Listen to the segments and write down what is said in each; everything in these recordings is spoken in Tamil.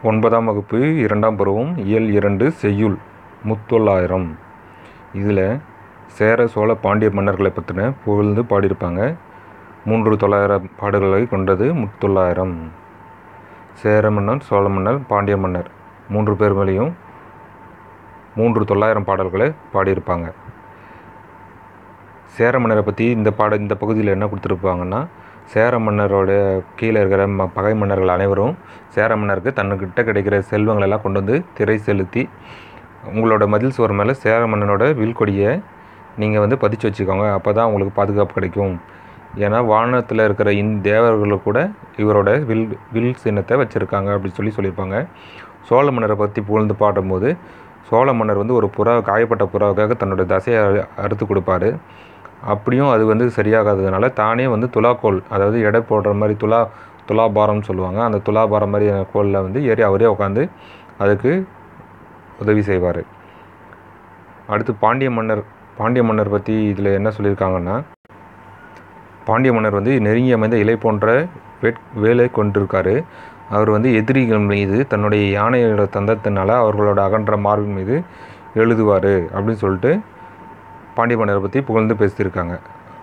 ஒன்பதாம் வகுப்பு இரண்டாம் பருவம் இயல் இரண்டு செய்யுள் முத்தொள்ளாயிரம் இதில் சேர சோழ பாண்டிய மன்னர்களை பற்றின புகழ்ந்து பாடியிருப்பாங்க மூன்று தொள்ளாயிரம் பாடல்களை கொண்டது முத்தொள்ளாயிரம் சேர மன்னர் சோழ மன்னர் பாண்டிய மன்னர் மூன்று பேர் மேலேயும் மூன்று தொள்ளாயிரம் பாடல்களை பாடியிருப்பாங்க சேர மன்னரை பற்றி இந்த பாட இந்த பகுதியில் என்ன கொடுத்துருப்பாங்கன்னா சேர மன்னரோட கீழே இருக்கிற ம பகை மன்னர்கள் அனைவரும் சேர மன்னருக்கு தன்னுக்கிட்ட கிடைக்கிற செல்வங்களெல்லாம் கொண்டு வந்து திரை செலுத்தி உங்களோட மதில் சுவர் மேலே சேர மன்னனோட வில்கொடியை நீங்கள் வந்து பதிச்சு வச்சுக்கோங்க அப்போ தான் உங்களுக்கு பாதுகாப்பு கிடைக்கும் ஏன்னா வானத்தில் இருக்கிற இந் தேவர்கள் கூட இவரோட வில் வில் சின்னத்தை வச்சுருக்காங்க அப்படின்னு சொல்லி சொல்லியிருப்பாங்க சோழ மன்னரை பற்றி புகழ்ந்து பாடும்போது சோழ மன்னர் வந்து ஒரு புறா காயப்பட்ட புறாவுக்காக தன்னோட தசையை அறு- அறுத்து கொடுப்பாரு அப்படியும் அது வந்து சரியாகாததுனால தானே வந்து துலாக்கோல் அதாவது எடை போடுற மாதிரி துலா துலாபாரம்னு சொல்லுவாங்க அந்த துலாபாரம் மாதிரி கோலில் வந்து ஏறி அவரே உட்காந்து அதுக்கு உதவி செய்வார் அடுத்து பாண்டிய மன்னர் பாண்டிய மன்னர் பற்றி இதில் என்ன சொல்லியிருக்காங்கன்னா பாண்டிய மன்னர் வந்து நெருங்கி அமைந்த இலை போன்ற வேட் வேலை கொண்டிருக்காரு அவர் வந்து எதிரிகள் மீது தன்னுடைய யானையோட தந்தத்தினால அவர்களோட அகன்ற மார்பின் மீது எழுதுவார் அப்படின்னு சொல்லிட்டு பாண்டிய மன்னரை பற்றி புகழ்ந்து பேசியிருக்காங்க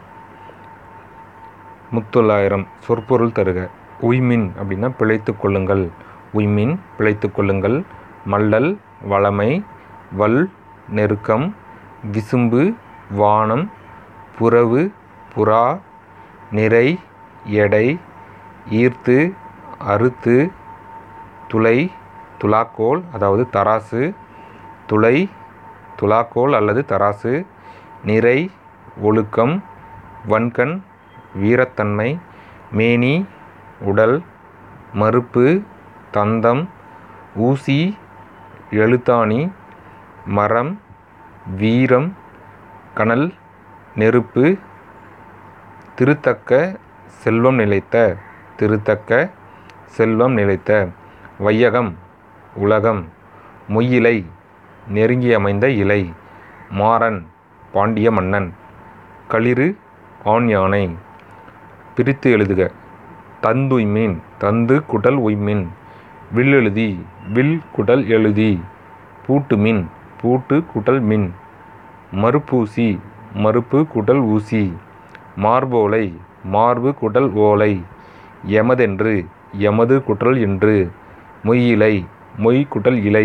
முத்தொள்ளாயிரம் சொற்பொருள் தருக உய்மின் அப்படின்னா பிழைத்து கொள்ளுங்கள் உய்மின் பிழைத்து கொள்ளுங்கள் மல்லல் வளமை வல் நெருக்கம் விசும்பு வானம் புறவு புறா நிறை எடை ஈர்த்து அறுத்து துளை துலாக்கோல் அதாவது தராசு துளை துலாக்கோல் அல்லது தராசு நிறை ஒழுக்கம் வன்கண் வீரத்தன்மை மேனி உடல் மறுப்பு தந்தம் ஊசி எழுத்தாணி மரம் வீரம் கனல் நெருப்பு திருத்தக்க செல்வம் நிலைத்த திருத்தக்க செல்வம் நிலைத்த வையகம் உலகம் மொய்யிலை நெருங்கி அமைந்த இலை மாறன் பாண்டிய மன்னன் களிறு ஆண் யானை பிரித்து எழுதுக தந்துய்மீன் தந்து குடல் உய்மின் வில் எழுதி வில் குடல் எழுதி பூட்டு மின் பூட்டு குடல் மின் மறுப்பூசி மறுப்பு குடல் ஊசி மார்போலை மார்பு குடல் ஓலை எமதென்று எமது குடல் என்று மொய்யிலை மொய் குடல் இலை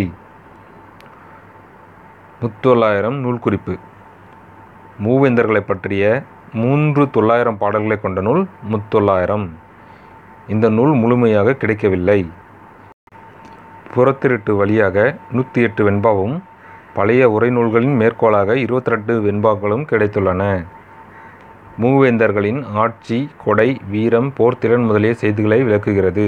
முத்தொள்ளாயிரம் நூல் குறிப்பு மூவேந்தர்களை பற்றிய மூன்று தொள்ளாயிரம் பாடல்களை கொண்ட நூல் முத்தொள்ளாயிரம் இந்த நூல் முழுமையாக கிடைக்கவில்லை புறத்திருட்டு வழியாக நூற்றி எட்டு வெண்பாவும் பழைய உரைநூல்களின் மேற்கோளாக இருபத்தி ரெண்டு வெண்பாக்களும் கிடைத்துள்ளன மூவேந்தர்களின் ஆட்சி கொடை வீரம் போர்த்திறன் முதலிய செய்திகளை விளக்குகிறது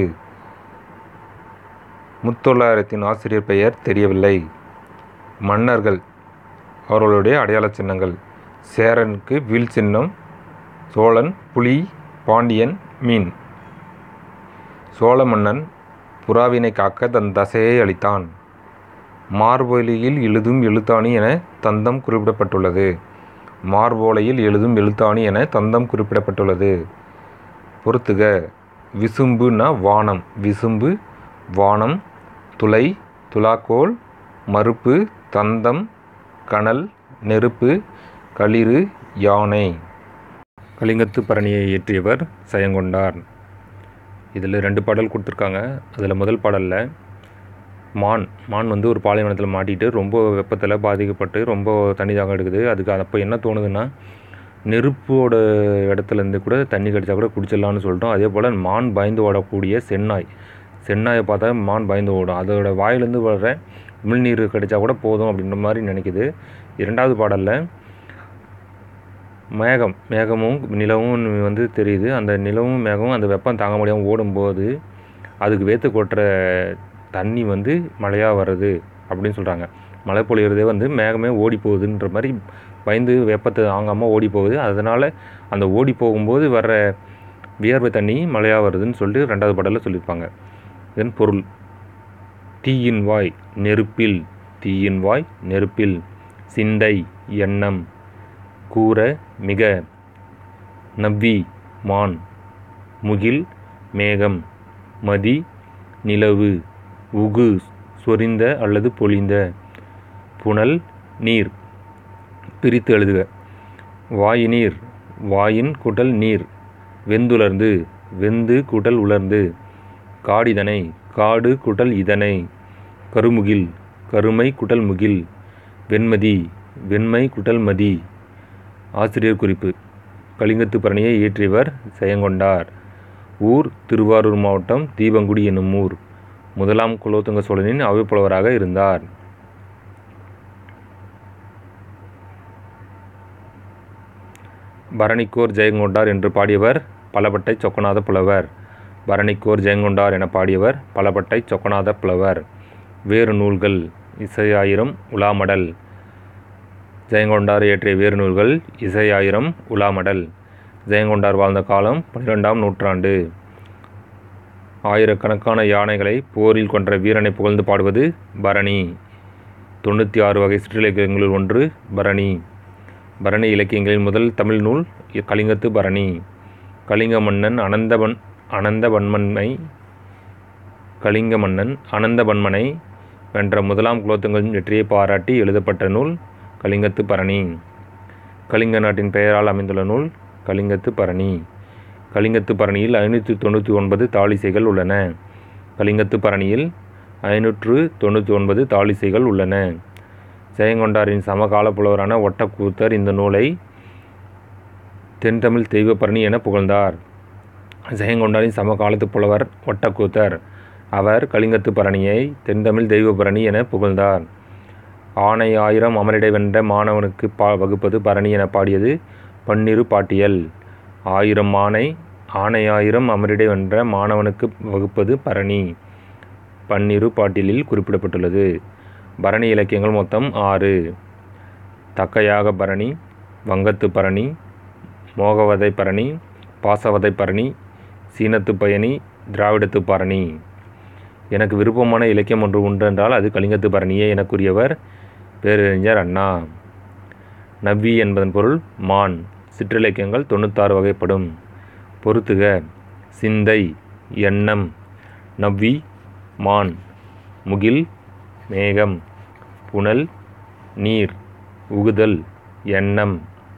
முத்தொள்ளாயிரத்தின் ஆசிரியர் பெயர் தெரியவில்லை மன்னர்கள் அவர்களுடைய அடையாள சின்னங்கள் சேரனுக்கு வில் சின்னம் சோழன் புலி பாண்டியன் மீன் சோழ மன்னன் புறாவினை காக்க தன் தசையை அளித்தான் மார்பொலியில் எழுதும் எழுத்தாணி என தந்தம் குறிப்பிடப்பட்டுள்ளது மார்போலையில் எழுதும் எழுத்தாணி என தந்தம் குறிப்பிடப்பட்டுள்ளது பொறுத்துக விசும்புனா வானம் விசும்பு வானம் துளை துலாக்கோல் மறுப்பு தந்தம் கனல் நெருப்பு களிறு யானை கலிங்கத்து பரணியை இயற்றியவர் சயங்கொண்டார் இதில் ரெண்டு பாடல் கொடுத்துருக்காங்க அதில் முதல் பாடலில் மான் மான் வந்து ஒரு பாலைவனத்தில் மாட்டிட்டு ரொம்ப வெப்பத்தில் பாதிக்கப்பட்டு ரொம்ப தண்ணி தாகம் எடுக்குது அதுக்கு அப்போ என்ன தோணுதுன்னா நெருப்போட இடத்துலேருந்து கூட தண்ணி கிடைச்சா கூட குடிச்சிடலாம்னு சொல்லிட்டோம் அதே போல் மான் பயந்து ஓடக்கூடிய சென்னாய் சென்னாயை பார்த்தா மான் பயந்து ஓடும் அதோட வாயிலேருந்து வர்ற உமிழ்நீர் கிடைச்சா கூட போதும் அப்படின்ற மாதிரி நினைக்குது இரண்டாவது பாடலில் மேகம் மேகமும் நிலவும் வந்து தெரியுது அந்த நிலவும் மேகமும் அந்த வெப்பம் தாங்க முடியாமல் ஓடும்போது அதுக்கு வேத்து கொட்டுற தண்ணி வந்து மழையாக வருது அப்படின்னு சொல்கிறாங்க மழை பொழியிறதே வந்து மேகமே ஓடி போகுதுன்ற மாதிரி பயந்து வெப்பத்தை தாங்காமல் ஓடி போகுது அதனால் அந்த ஓடி போகும்போது வர்ற வியர்வை தண்ணி மழையாக வருதுன்னு சொல்லிட்டு ரெண்டாவது பாடலில் சொல்லியிருப்பாங்க இதன் பொருள் தீயின் வாய் நெருப்பில் தீயின் வாய் நெருப்பில் சிந்தை எண்ணம் கூற மிக நவ்வி மான் முகில் மேகம் மதி நிலவு உகு சொரிந்த அல்லது பொழிந்த புனல் நீர் பிரித்து எழுதுக வாயினீர் வாயின் குடல் நீர் வெந்துலர்ந்து வெந்து குடல் உலர்ந்து காடிதனை காடு குடல் இதனை கருமுகில் கருமை குடல் முகில் வெண்மதி வெண்மை குடல் மதி ஆசிரியர் குறிப்பு கலிங்கத்து பரணியை இயற்றியவர் செயங்கொண்டார் ஊர் திருவாரூர் மாவட்டம் தீபங்குடி என்னும் ஊர் முதலாம் குலோத்துங்க சோழனின் அவைப்புலவராக இருந்தார் பரணிக்கோர் ஜெயங்கொண்டார் என்று பாடியவர் பலபட்டை சொக்கநாத புலவர் பரணிக்கோர் ஜெயங்கொண்டார் என பாடியவர் பலபட்டை சொக்கநாத புலவர் வேறு நூல்கள் இசையாயிரம் உலாமடல் ஜெயங்கொண்டார் இயற்றிய வேறு நூல்கள் இசையாயிரம் உலாமடல் ஜெயங்கொண்டார் வாழ்ந்த காலம் பன்னிரெண்டாம் நூற்றாண்டு ஆயிரக்கணக்கான யானைகளை போரில் கொன்ற வீரனை புகழ்ந்து பாடுவது பரணி தொண்ணூற்றி ஆறு வகை சிற்றிலக்கியங்களுள் ஒன்று பரணி பரணி இலக்கியங்களின் முதல் தமிழ் நூல் கலிங்கத்து பரணி கலிங்க மன்னன் அனந்தவன் அனந்தவன்மனை கலிங்க மன்னன் அனந்தவன்மனை வென்ற முதலாம் குலோத்துங்கன் வெற்றியை பாராட்டி எழுதப்பட்ட நூல் கலிங்கத்து பரணி கலிங்க நாட்டின் பெயரால் அமைந்துள்ள நூல் கலிங்கத்து பரணி கலிங்கத்து பரணியில் ஐநூற்றி தொண்ணூற்றி ஒன்பது தாளிசைகள் உள்ளன கலிங்கத்து பரணியில் ஐநூற்று தொண்ணூற்றி ஒன்பது தாளிசைகள் உள்ளன ஜெயங்கொண்டாரின் சமகால புலவரான ஒட்டக்கூத்தர் இந்த நூலை தென்தமிழ் தெய்வப்பரணி என புகழ்ந்தார் ஜெயங்கொண்டாரின் சமகாலத்து புலவர் ஒட்டக்கூத்தர் அவர் கலிங்கத்து பரணியை தென்தமிழ் தெய்வபரணி என புகழ்ந்தார் ஆணை ஆயிரம் அமரிடை வென்ற மாணவனுக்கு பா வகுப்பது பரணி என பாடியது பன்னிரு பாட்டியல் ஆயிரம் ஆணை ஆணை ஆயிரம் அமரிடை வென்ற மாணவனுக்கு வகுப்பது பரணி பன்னிரு பாட்டிலில் குறிப்பிடப்பட்டுள்ளது பரணி இலக்கியங்கள் மொத்தம் ஆறு தக்கையாக பரணி வங்கத்து பரணி மோகவதை பரணி பாசவதை பரணி சீனத்து பயணி திராவிடத்து பரணி எனக்கு விருப்பமான இலக்கியம் ஒன்று உண்டு என்றால் அது கலிங்கத்து பரணியே என கூறியவர் பேரறிஞர் அண்ணா நவ்வி என்பதன் பொருள் மான் சிற்றிலக்கியங்கள் தொண்ணூத்தாறு வகைப்படும் பொறுத்துக சிந்தை எண்ணம் நவ்வி மான் முகில் மேகம் புனல் நீர் உகுதல் எண்ணம்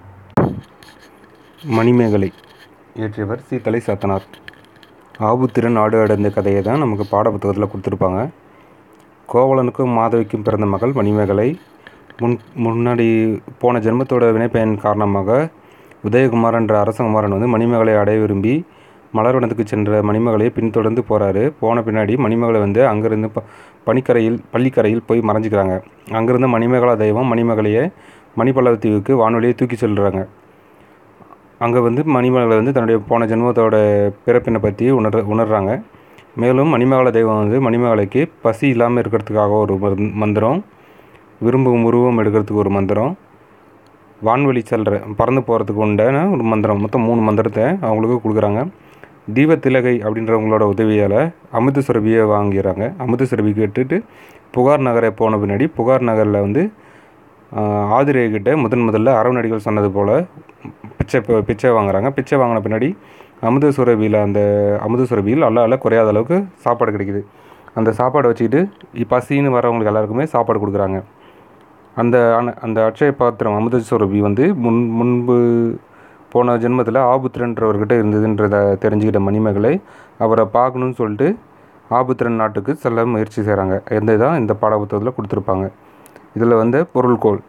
மணிமேகலை இயற்றியவர் சீத்தலை சாத்தனார் ஆபுத்திரன் நாடு அடைந்த கதையை தான் நமக்கு பாடப்புத்தகத்தில் கொடுத்துருப்பாங்க கோவலனுக்கும் மாதவிக்கும் பிறந்த மகள் மணிமேகலை முன் முன்னாடி போன ஜென்மத்தோட வினைப்பயன் காரணமாக உதயகுமார் என்ற அரசகுமாரன் வந்து மணிமேகலை அடைய விரும்பி மலர்வனத்துக்கு சென்ற மணிமேகலையை பின்தொடர்ந்து போகிறாரு போன பின்னாடி மணிமேகலை வந்து அங்கேருந்து ப பனிக்கரையில் பள்ளிக்கரையில் போய் மறைஞ்சிக்கிறாங்க அங்கேருந்து மணிமேகலா தெய்வம் மணிமேகலையை மணிப்பல்லவத்தீவுக்கு வானொலியை தூக்கி செல்கிறாங்க அங்கே வந்து மணிமேகலை வந்து தன்னுடைய போன ஜென்மத்தோட பிறப்பினை பற்றி உணர் உணர்றாங்க மேலும் மணிமேகலை தெய்வம் வந்து மணிமேகலைக்கு பசி இல்லாமல் இருக்கிறதுக்காக ஒரு மருந்- மந்திரம் விரும்பும் உருவம் எடுக்கிறதுக்கு ஒரு மந்திரம் வான்வெளி செல்ற பறந்து போகிறதுக்கு உண்டான ஒரு மந்திரம் மொத்தம் மூணு மந்திரத்தை அவங்களுக்கு கொடுக்குறாங்க தீபத்திலகை அப்படின்றவங்களோட உதவியால் அமிர்த சுரபியை வாங்கிறாங்க அமிர்த சுரபி கேட்டுட்டு புகார் நகரை போன பின்னாடி புகார் நகரில் வந்து ஆஹ், ஆதிரே கிட்ட முதன் முதல்ல அரவணடிகள் சொன்னது போல் பிச்சை ப- பிச்சை வாங்குறாங்க பிச்சை வாங்கின பின்னாடி அமுத சுரபியில் அந்த அமுத சுரபியில் அல்ல அல்ல குறையாத அளவுக்கு சாப்பாடு கிடைக்குது அந்த சாப்பாடை வச்சுக்கிட்டு இ- பசின்னு வரவங்களுக்கு எல்லாருக்குமே சாப்பாடு கொடுக்குறாங்க அந்த அன- அந்த அட்சய பாத்திரம் அமுத சுரபி வந்து முன் முன்பு போன ஜென்மத்தில் ஆபுத்திரன்றவர்கிட்ட இருந்ததுன்றத தெரிஞ்சுக்கிட்ட மணிமேகலை அவரை பார்க்கணுன்னு சொல்லிட்டு ஆபுத்திரன் நாட்டுக்கு செல்ல முயற்சி செய்கிறாங்க எந்த தான் இந்த பாடப்புத்தகத்தில் கொடுத்துருப்பாங்க இதில் வந்து பொருள்கோள்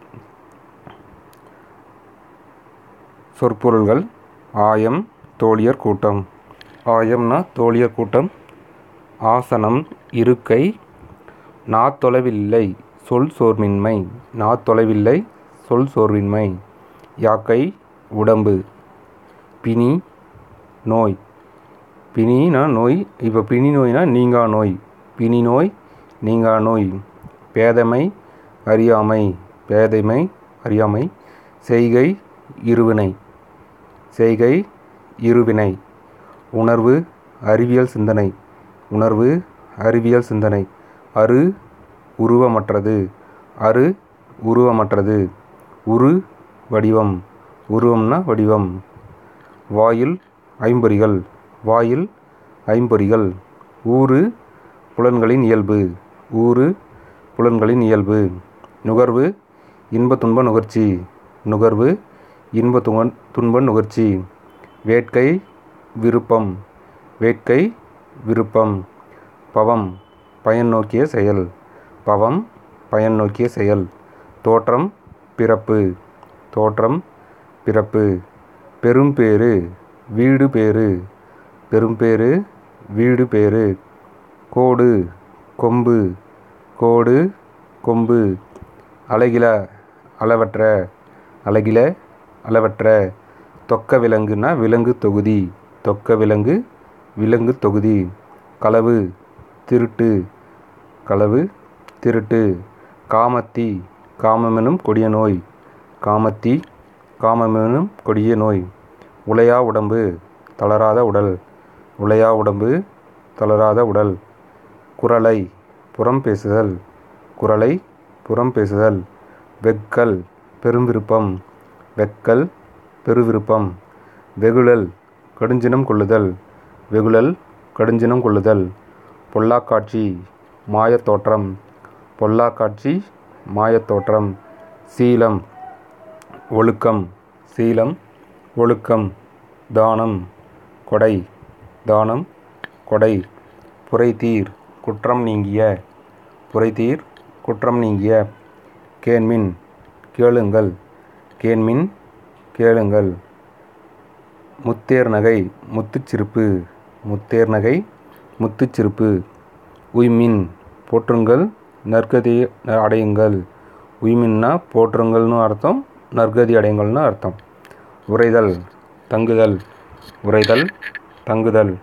சொற்பொருள்கள் ஆயம் தோழியர் கூட்டம் ஆயம்னா தோழியர் கூட்டம் ஆசனம் இருக்கை நாத்தொலைவில்லை சொல் சோர்வின்மை நாத்தொலைவில்லை சொல் சோர்வின்மை யாக்கை உடம்பு பிணி நோய் பிணினா நோய் இப்போ பிணி நோய்னா நீங்கா நோய் பிணி நோய் நீங்கா நோய் பேதமை அறியாமை பேதைமை அறியாமை செய்கை இருவினை செய்கை இருவினை உணர்வு அறிவியல் சிந்தனை உணர்வு அறிவியல் சிந்தனை அரு உருவமற்றது அரு உருவமற்றது உரு வடிவம் உருவம்னா வடிவம் வாயில் ஐம்பொறிகள் வாயில் ஐம்பொறிகள் ஊறு புலன்களின் இயல்பு ஊறு புலன்களின் இயல்பு நுகர்வு இன்ப துன்ப நுகர்ச்சி நுகர்வு இன்ப துன்ப துன்ப நுகர்ச்சி வேட்கை விருப்பம் வேட்கை விருப்பம் பவம் பயன் நோக்கிய செயல் பவம் பயன் நோக்கிய செயல் தோற்றம் பிறப்பு தோற்றம் பிறப்பு பெரும்பேறு வீடு பேறு பெரும்பேறு வீடு பேறு கோடு கொம்பு கோடு கொம்பு அழகில அளவற்ற அழகில அளவற்ற தொக்க விலங்குனா விலங்கு தொகுதி தொக்க விலங்கு விலங்கு தொகுதி களவு திருட்டு களவு திருட்டு காமத்தி காமமெனும் கொடிய நோய் காமத்தி காமமெனும் கொடிய நோய் உலையா உடம்பு தளராத உடல் உலையா உடம்பு தளராத உடல் குரலை புறம் பேசுதல் குரலை புறம் பேசுதல் வெக்கல் பெரும்பிருப்பம் வெக்கல் பெருவிருப்பம் வெகுழல் கடுஞ்சினம் கொள்ளுதல் வெகுழல் கடுஞ்சினம் கொள்ளுதல் பொல்லாக்காட்சி மாயத் தோற்றம் பொல்லாக்காட்சி மாயத் தோற்றம் சீலம் ஒழுக்கம் சீலம் ஒழுக்கம் தானம் கொடை தானம் கொடை புரைதீர் குற்றம் நீங்கிய புரைதீர் குற்றம் நீங்கிய கேண்மின் கேளுங்கள் கேண்மின் கேளுங்கள் முத்தேர் நகை முத்துச்சிரிப்பு முத்தேர் நகை முத்துச்சிரிப்பு உய்மின் போற்றுங்கள் நற்கதி அடையுங்கள் உய்மின்னா போற்றுங்கள்னு அர்த்தம் நற்கதி அடையுங்கள்னு அர்த்தம் உரைதல் தங்குதல் உரைதல் தங்குதல்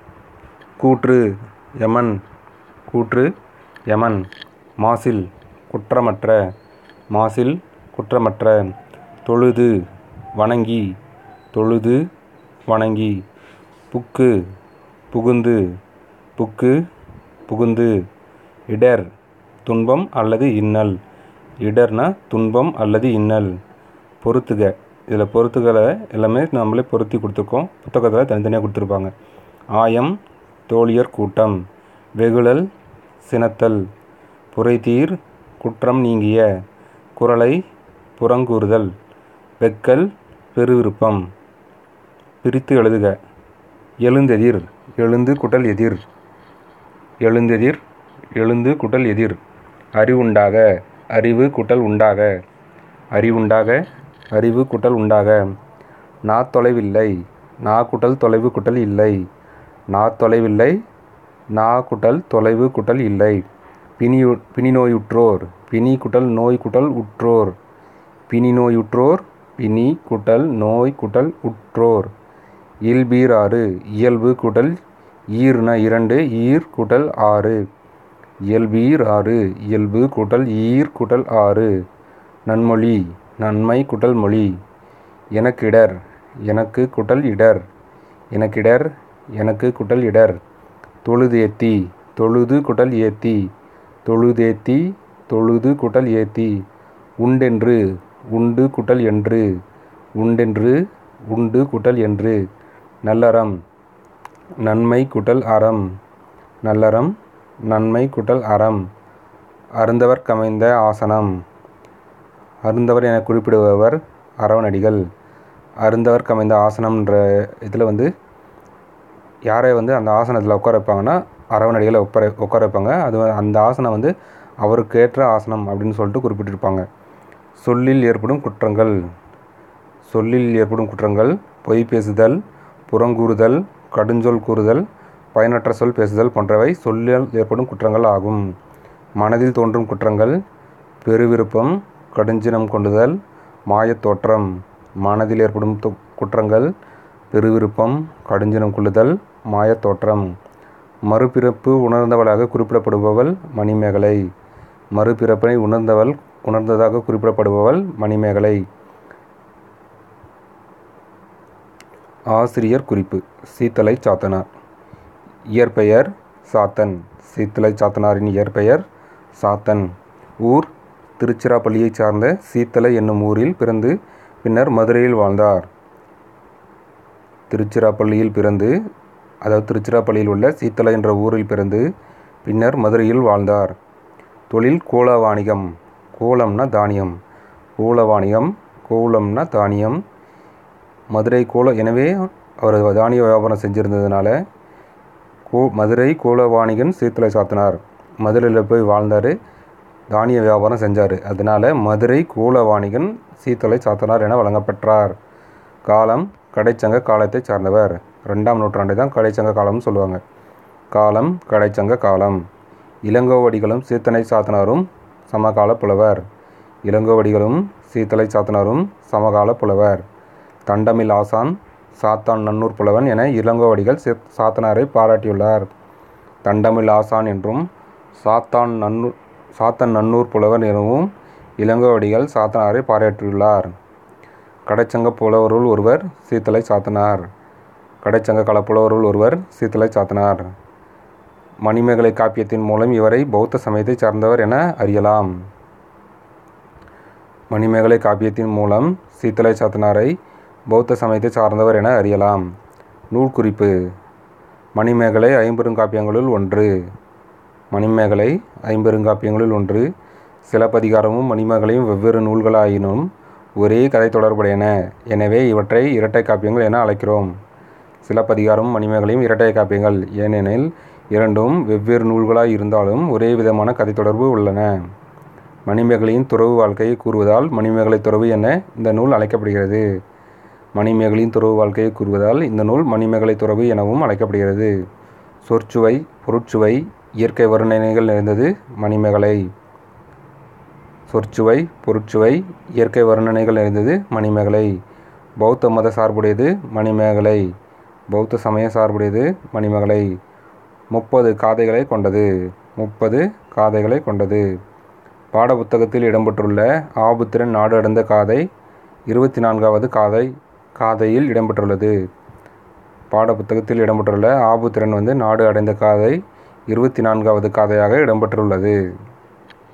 கூற்று யமன் கூற்று யமன் மாசில் குற்றமற்ற மாசில் குற்றமற்ற தொழுது வணங்கி தொழுது வணங்கி புக்கு புகுந்து புக்கு புகுந்து இடர் துன்பம் அல்லது இன்னல் இடர்னா துன்பம் அல்லது இன்னல் பொறுத்துக இதில் பொறுத்துகளை எல்லாமே நம்மளே பொருத்தி கொடுத்துருக்கோம் புத்தகத்தில் தனித்தனியாக கொடுத்துருப்பாங்க ஆயம் தோழியர் கூட்டம் வெகுழல் சினத்தல் புரைதீர் குற்றம் நீங்கிய குரலை புறங்கூறுதல் வெக்கல் பெருவிருப்பம் பிரித்து எழுதுக எழுந்தெதிர் எழுந்து குட்டல் எதிர் எழுந்தெதிர் எழுந்து குட்டல் எதிர் அறிவுண்டாக அறிவு குட்டல் உண்டாக அறிவுண்டாக அறிவு குட்டல் உண்டாக நா தொலைவில்லை நா குட்டல் தொலைவு குட்டல் இல்லை நா தொலைவில்லை நா குட்டல் தொலைவு குட்டல் இல்லை பிணியு பிணி நோயுற்றோர் பிணி குட்டல் நோய் குட்டல் உற்றோர் பிணி நோயுற்றோர் பிணி குட்டல் நோய் குட்டல் உற்றோர் இல்பீர் ஆறு இயல்பு குட்டல் ஈர்னா இரண்டு ஈர் குட்டல் ஆறு இயல்பீர் ஆறு இயல்பு குட்டல் ஈர் குட்டல் ஆறு நன்மொழி நன்மை குட்டல் மொழி எனக்கிடர் எனக்கு குட்டல் இடர் எனக்கிடர் எனக்கு குட்டல் இடர் தொழுதேத்தி தொழுது குட்டல் ஏத்தி தொழுதேத்தி தொழுது குட்டல் ஏத்தி உண்டென்று உண்டு குட்டல் என்று உண்டென்று உண்டு குட்டல் என்று நல்லறம் நன்மை குட்டல் அறம் நல்லறம் நன்மை குட்டல் அறம் அருந்தவர் கமைந்த ஆசனம் அருந்தவர் என குறிப்பிடுபவர் அரவணடிகள் அருந்தவர் கமைந்த ஆசனம்ன்ற இதில் வந்து யாரை வந்து அந்த ஆசனத்தில் உட்கார வைப்பாங்கன்னா அரவணடிகளை உட்கார உட்கார வைப்பாங்க அது வ- அந்த ஆசனம் வந்து அவருக்கு ஏற்ற ஆசனம் அப்படின்னு சொல்லிட்டு குறிப்பிட்டிருப்பாங்க சொல்லில் ஏற்படும் குற்றங்கள் சொல்லில் ஏற்படும் குற்றங்கள் பொய் பேசுதல் புறங்கூறுதல் கடுஞ்சொல் கூறுதல் பயனற்ற சொல் பேசுதல் போன்றவை சொல்லில் ஏற்படும் குற்றங்கள் ஆகும் மனதில் தோன்றும் குற்றங்கள் பெருவிருப்பம் கடுஞ்சினம் கொண்டுதல் மாயத் தோற்றம் மனதில் ஏற்படும் து- குற்றங்கள் பெருவிருப்பம் கடுஞ்சினம் கொள்ளுதல் மாயத் தோற்றம் மறுபிறப்பு உணர்ந்தவளாக குறிப்பிடப்படுபவள் மணிமேகலை மறுபிறப்பை உணர்ந்தவள் உணர்ந்ததாக குறிப்பிடப்படுபவள் மணிமேகலை ஆசிரியர் குறிப்பு சீத்தலை சாத்தனார் இயற்பெயர் சாத்தன் சீத்தலை சாத்தனாரின் இயற்பெயர் சாத்தன் ஊர் திருச்சிராப்பள்ளியைச் சார்ந்த சீத்தலை என்னும் ஊரில் பிறந்து பின்னர் மதுரையில் வாழ்ந்தார் திருச்சிராப்பள்ளியில் பிறந்து அதாவது திருச்சிராப்பள்ளியில் உள்ள சீத்தலை என்ற ஊரில் பிறந்து பின்னர் மதுரையில் வாழ்ந்தார் தொழில் கூல வாணிகம் கூலம்னா தானியம் கூல வாணிகம் கூலம்னா தானியம் மதுரை கூல எனவே அவர் தானிய வியாபாரம் செஞ்சுருந்ததுனால கூ மதுரை கூல வாணிகன் சீத்தலை சாத்தினார் மதுரையில் போய் வாழ்ந்தார் தானிய வியாபாரம் செஞ்சார் அதனால் மதுரை கூல வாணிகன் சீத்தலை சாத்தனார் என வழங்கப்பெற்றார் காலம் கடைச்சங்க காலத்தை சார்ந்தவர் ரெண்டாம் நூற்றாண்டை தான் கடைச்சங்க காலம்னு சொல்லுவாங்க காலம் கடைச்சங்க காலம் இளங்கோவடிகளும் சீத்தனை சாத்தனாரும் சமகால புலவர் இளங்கோவடிகளும் சீத்தலை சாத்தனாரும் சமகால புலவர் தண்டமில் ஆசான் சாத்தான் நன்னூர் புலவன் என இளங்கோவடிகள் சீ சாத்தனாரை பாராட்டியுள்ளார் தண்டமில் ஆசான் என்றும் சாத்தான் நன்னூர் சாத்தன் நன்னூர் புலவர் எனவும் இளங்கோவடிகள் சாத்தனாரை பாராட்டியுள்ளார் கடைச்சங்க புலவருள் ஒருவர் சீத்தலை சாத்தனார் கடைச்சங்க கால புலவருள் ஒருவர் சீத்தலை சாத்தனார் மணிமேகலை காப்பியத்தின் மூலம் இவரை பௌத்த சமயத்தை சார்ந்தவர் என அறியலாம் மணிமேகலை காப்பியத்தின் மூலம் சீத்தலை சாத்தனாரை பௌத்த சமயத்தை சார்ந்தவர் என அறியலாம் நூல் குறிப்பு மணிமேகலை ஐம்பெருங்காப்பியங்களுள் ஒன்று மணிமேகலை ஐம்பெருங்காப்பியங்களுள் ஒன்று சிலப்பதிகாரமும் மணிமேகலையும் வெவ்வேறு நூல்களாயினும் ஒரே கதை தொடர்புடையன எனவே இவற்றை இரட்டை காப்பியங்கள் என அழைக்கிறோம் சிலப்பதிகாரமும் மணிமேகலையும் இரட்டை காப்பியங்கள் ஏனெனில் இரண்டும் வெவ்வேறு நூல்களாய் இருந்தாலும் ஒரே விதமான கதை தொடர்பு உள்ளன மணிமேகலையின் துறவு வாழ்க்கையை கூறுவதால் மணிமேகலை துறவு என இந்த நூல் அழைக்கப்படுகிறது மணிமேகலையின் துறவு வாழ்க்கையை கூறுவதால் இந்த நூல் மணிமேகலை துறவு எனவும் அழைக்கப்படுகிறது சொற்சுவை பொருட்சுவை இயற்கை வர்ணனைகள் நிறைந்தது மணிமேகலை சொற்சுவை பொருட்சுவை இயற்கை வர்ணனைகள் நிறைந்தது மணிமேகலை பௌத்த மத சார்புடையது மணிமேகலை பௌத்த சமய சார்புடையது மணிமேகலை முப்பது காதைகளை கொண்டது முப்பது காதைகளை கொண்டது பாடப்புத்தகத்தில் இடம்பெற்றுள்ள ஆபுத்திரன் நாடு அடைந்த காதை இருபத்தி நான்காவது காதை காதையில் இடம்பெற்றுள்ளது பாடப்புத்தகத்தில் இடம்பெற்றுள்ள ஆபுத்திரன் வந்து நாடு அடைந்த காதை இருபத்தி நான்காவது காதையாக இடம்பெற்றுள்ளது